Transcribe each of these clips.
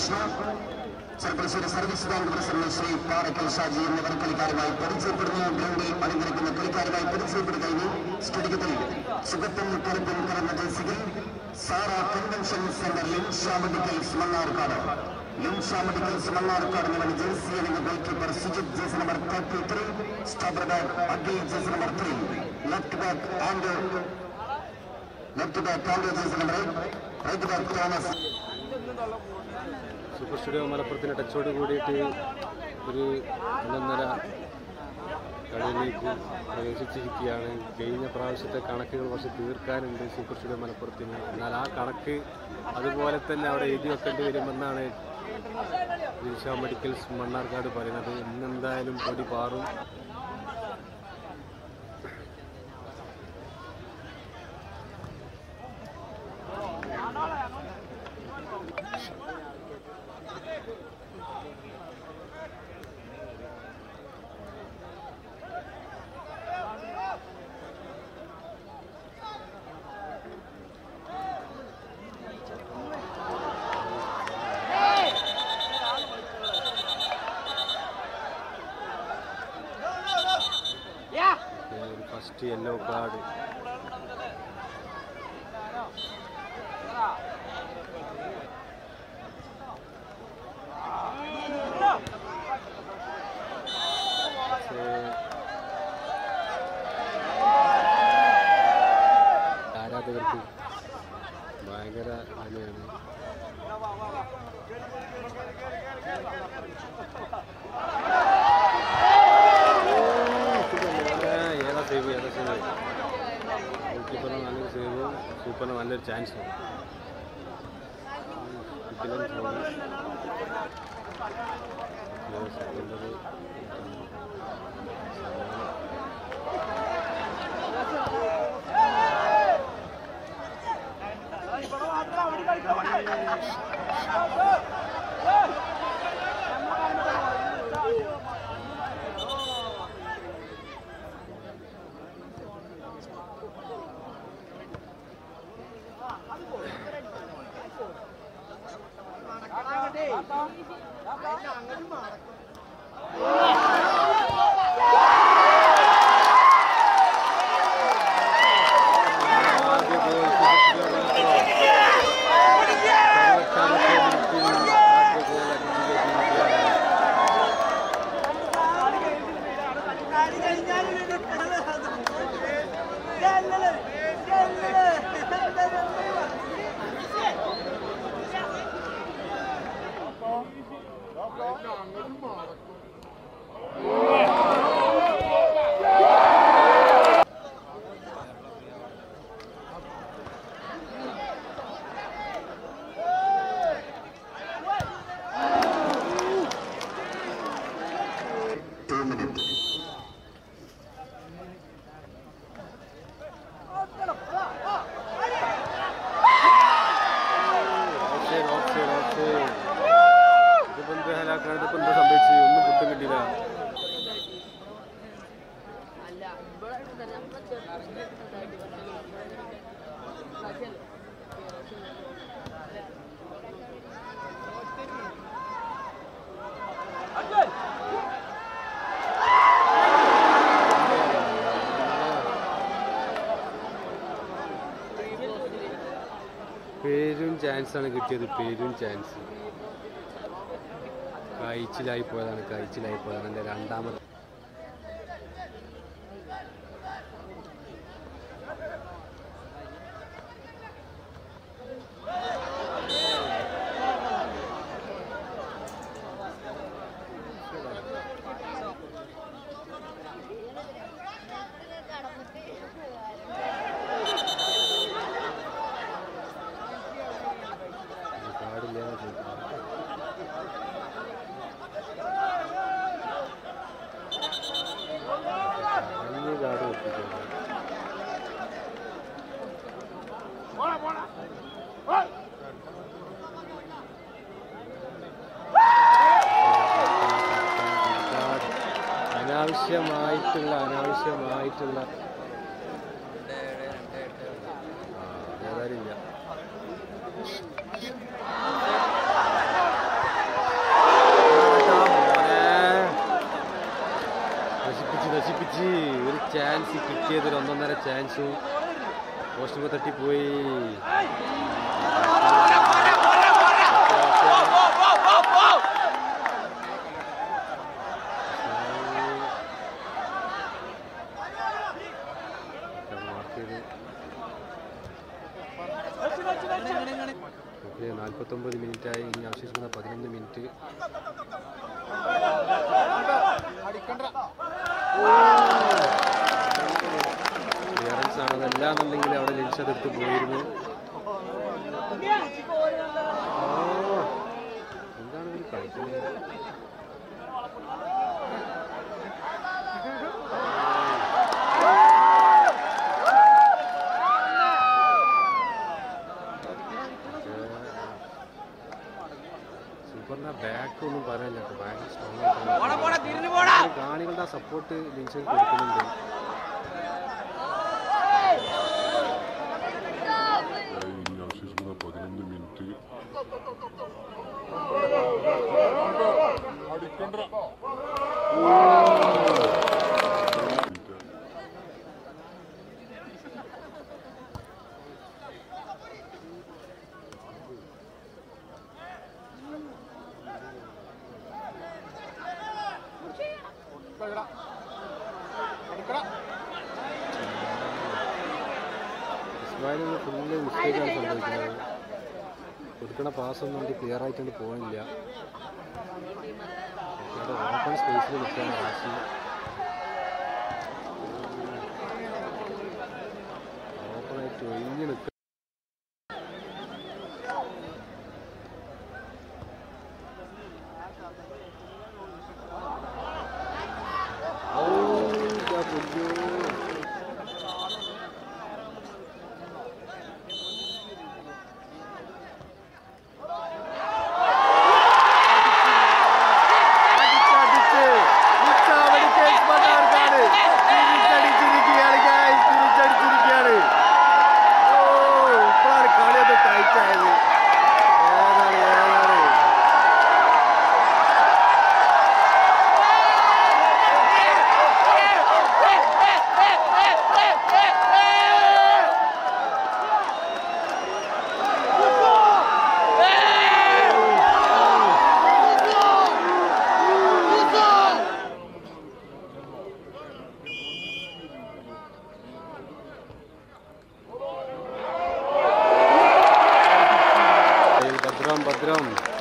Krishna Cheruppassery service bank president Shri Parakkal Shaji എന്നിവർ കളിക്കാരുമായി പരിചയപ്പെടുന്നു ഗ്രൗണ്ടിൽ അണിനിരക്കുന്ന കളിക്കാരുമായി പരിചയപ്പെടു കഴിഞ്ഞു സ്റ്റേഡിയത്തിൽ ചുവപ്പും കറുപ്പും കലർന്ന ജേഴ്സികൾ Sara convention centre Limsha medicals Mannarkkad Limsha medicals Mannarkkad എന്നിവർ ജേഴ്സി അണിഞ്ഞ goal keeper Sujith jersey number thirty three stopper back Akhil jersey number three left back and left back and jersey number right back Thomas super studio മലപ്പുറത്തിന് ടച്ചോട് കൂടിയിട്ട് ഒരു ഒന്നൊന്നര കളിയിലേക്ക് പ്രവേശിച്ചിരിക്കുകയാണ് കഴിഞ്ഞ പ്രാവശ്യത്തെ കണക്കുകൾ കുറച്ച് തീർക്കാനുണ്ട് സൂപ്പർ സ്റ്റുഡിയോ മലപ്പുറത്തിന് എന്നാൽ ആ കണക്ക് അതുപോലെ തന്നെ അവിടെ എഴുതി വെക്കേണ്ടി വരുമെന്നാണ് ദിൽഷ മെഡിക്കൽസ് മണ്ണാർക്കാട് പറയുന്നത് ഇന്നെന്തായാലും പൊടി പാറും ഫസ്റ്റ് യെല്ലോ കാർഡ് ആരാധകർക്ക് ഭയങ്കര അനിയാണ് ഏതാ സേവ് ഏതാ സേവ് ഗോൾ കീപ്പറിന് നല്ലൊരു സേവ് സൂപ്പറിന് നല്ലൊരു chance two minutes. Offside offside offside ഇതിപ്പോ എന്ത് ഹലാക്കാണ് ഇതിപ്പോ എന്താ സംഭവിച്ചത് ഒന്നും പുത്തം കിട്ടിയില്ല അല്ല ഇവിടെ നമ്മൾ ചെറുതായിട്ട് പേരും ചാൻസ് ആണ് കിട്ടിയത് പേരും ചാൻസ് കഴിച്ചിലായി പോയതാണ് കഴിച്ചിലായി പോയതാണ് എൻ്റെ രണ്ടാമത് ഇത് പാടില്ല എന്ന് ചോദിക്കുന്നു. അഞ്ഞൂറ് കാർഡ് ഒപ്പിക്കുന്നു അനാവശ്യമായിട്ടുള്ള അനാവശ്യമായിട്ടുള്ള ആ, ഏതായാലും ഇല്ല ചാൻസ് കിട്ടിയത് ഒരു ഒന്നൊന്നര ചാൻസും പോസ്റ്റുമ്പോൾ തട്ടിപ്പോയി നാൽപ്പത്തൊമ്പത് മിനിറ്റായി ഇനി അവശേഷിക്കുന്ന പതിനൊന്ന് മിനിറ്റ് ക്ലിയറൻസ് ആണ് അതല്ലാന്നുണ്ടെങ്കിൽ അവിടെ ലിൻസ് അതെടുത്ത് പോയിരുന്നു ഓ, എന്താണ് ഇവർ കളിക്കുന്നത് സൂപ്പറിന്റെ ബാക്ക് ഒന്നും പറയാനില്ല കേട്ടോ. ഭയങ്കര സ്ട്രോങ് ആയിട്ട് കാണികളുടെ ആ സപ്പോർട്ട് ലിൻസിന് കൊടുക്കുന്നുണ്ട് ഇനി അവശേഷിക്കുന്ന പതിനൊന്ന് മിനിറ്റ് ഇസ്മായിലിന് ഫുള്ള് മിസ്റ്റേക്കാണ് സംഭവിക്കുന്നത് കൊടുക്കണ പാസ്സൊന്നും ഒരു ക്ലിയർ ആയിട്ടുണ്ട് പോകുന്നില്ല ഓപ്പൺ സ്പേസിൽ നിൽക്കുകയാണ് റാഷി ഓപ്പണായിട്ട് ഒഴിഞ്ഞ് നിൽക്കുക ഓ ഇതാ പൊയ്യോ. അടിച്ചടിച്ച് ഉച്ചാവടിക്കേസ് പണ്ടാർക്കാണ്. തിരിച്ചടിച്ചിരിക്കുകയാണ് guys. തിരിച്ചടിച്ചിരിക്കുകയാണ്. ഓ, ഇപ്പോഴാണ് കളിയൊക്കെ tight ആയത്. ഏതാണ്, ഏതാണ്? ഏയ് ഭദ്രം ഭദ്രം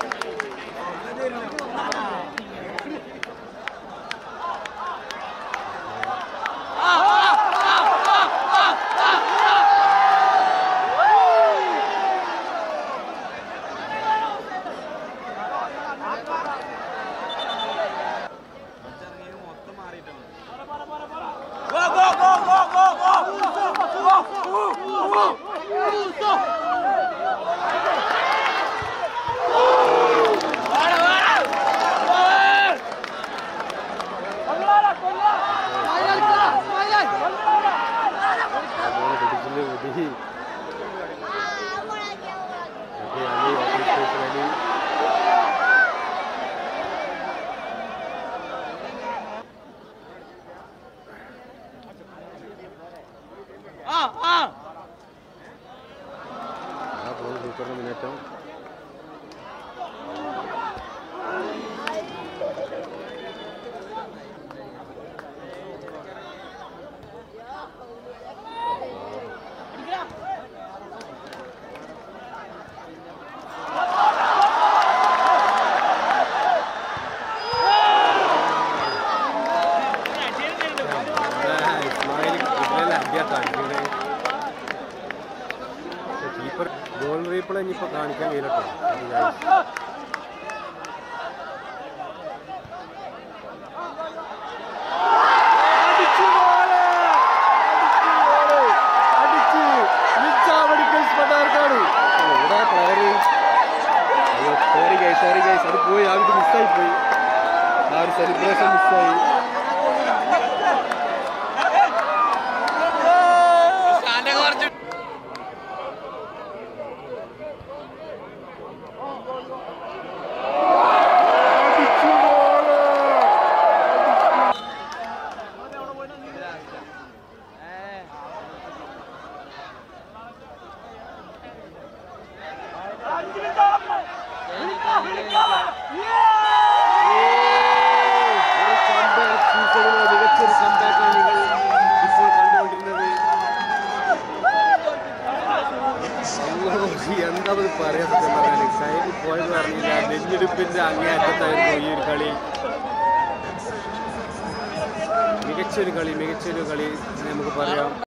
അതുപോലെ പിടിച്ചില് ഒതുങ്ങി ഓക്കെ അലി ഓപ്പൺ സ്പേസിൽ അലി ആ പോകുന്നു സൂപ്പറിന്റെ മുന്നേറ്റം ഇസ്മായിൽ കിട്ടില്ല അടിയാട്ടാണ് കീപ്പർ ഗോൾ റീപ്ലേ ഇനിയിപ്പോൾ കാണിക്കാൻ കഴിയില്ലട്ടോ സോറി ഗൈസ് സോറി ഗൈസ് അത് പോയി ആ ഒരു മിസ്സായി പോയി ആ ഒരു സെലിബ്രേഷൻ മിസ്സായി എന്താ ഇത് പറയാ സത്യം പറഞ്ഞാൽ കയ്യിൽ പോയത് പറഞ്ഞില്ല നെഞ്ഞെടുപ്പിന്റെ അങ്ങേയറ്റത്തായിരുന്നു ഈ ഒരു കളി മികച്ചൊരു കളി മികച്ചൊരു കളി എന്ന് നമുക്ക് പറയാം